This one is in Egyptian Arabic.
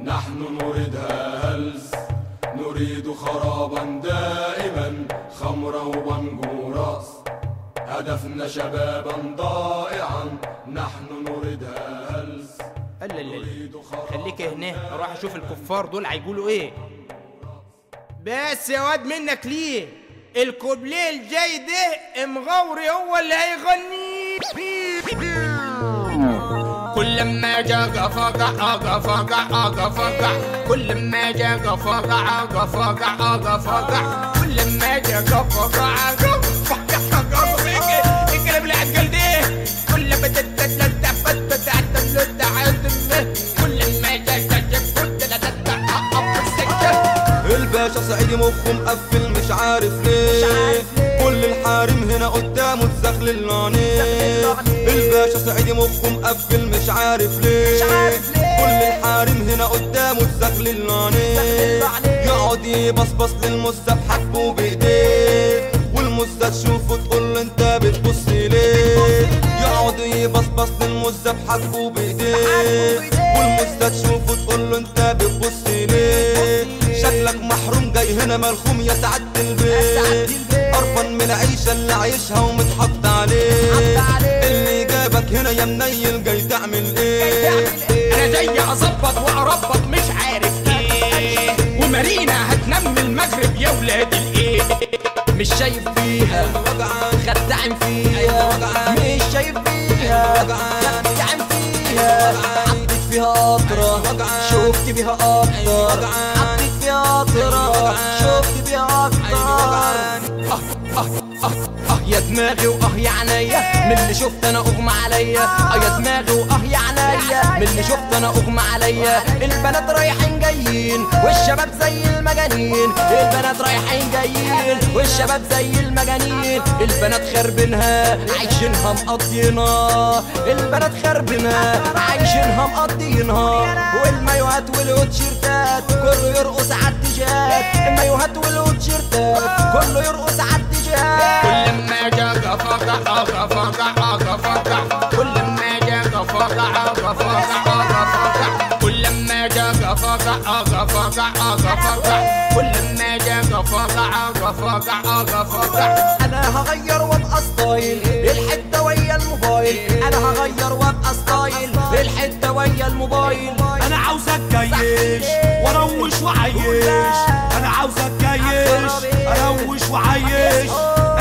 نحن نريدها هلس نريد خرابا دائما خمرا وبنج راس هدفنا شبابا ضائعا نحن نريدها هلس لا لا لا نريد خرابا خليك هنا اروح اشوف الكفار دول هيقولوا ايه بس يا واد منك ليه الكوبليه الجاي ده مغوري هو اللي هيغني كل ما جا قفقع قفقع قفقع كل ما جا قفقع قفقع قفقع كل ما جا قفقع قفقع قفقع الكلام اللي عالقل ده كل ما تتتلت فتت عتملت عزم كل ما جا جا جا كنت لا تتعب السكه الباشا صعيدي مخه مقفل مش عارف ليه كل الحارم هنا قدامه تزغلل عليه الباشا صعيدي مخه مقفل مش عارف ليه كل الحارم هنا قدامه تزغلل عليه يقعد يبصبص للمزة بحبه بايديه والمزة تشوفه تقول له انت بتبص ليه يقعد يبصبص للمزة بحبه بايديه والمزة تشوفه تقول له انت بتبص ليه شكلك محروم جاي هنا ملخوم يا سعادة البيت قرفان من العيشة اللي عايشها ومتحط عليه اللي جابك هنا يا منيل جاي تعمل ايه انا جاي اظبط واربط مش عارف ايه ومارينا هتنم المغرب يا ولاد الايه مش شايف فيها خدعم فيها مش شايف فيها خدعم فيها حطيت فيها قطرة شفت بيها اكتر حطيت فيها قطرة شفت بيها اكتر اه اه اه اه يا دماغي واه يا عينيا من اللي شفت انا اغمى عليا اه يا دماغي واه يا عينيا من اللي شفت انا اغمى عليا البنات رايحين جايين والشباب زي المجانين البنات رايحين جايين والشباب زي المجانين البنات خربينها عايشينها مقضينها البنات خربينها عايشينها مقضينها والمايوهات والوتشيرتات كله يرقص على التيشيرتات المايوهات والوتشيرتات كله يرقص على التيشيرتات كل ما جا قفقع قفقع قفقع كل ما جا قفقع قفقع قفقع كل ما جا قفقع قفقع قفقع كل ما جا قفقع قفقع قفقع انا هغير وابقى ستايل الحته ويا الموبايل انا هغير وابقى ستايل الحته ويا الموبايل انا عاوزك جيش واروش وعيش انا عاوزك جيش اروش وعيش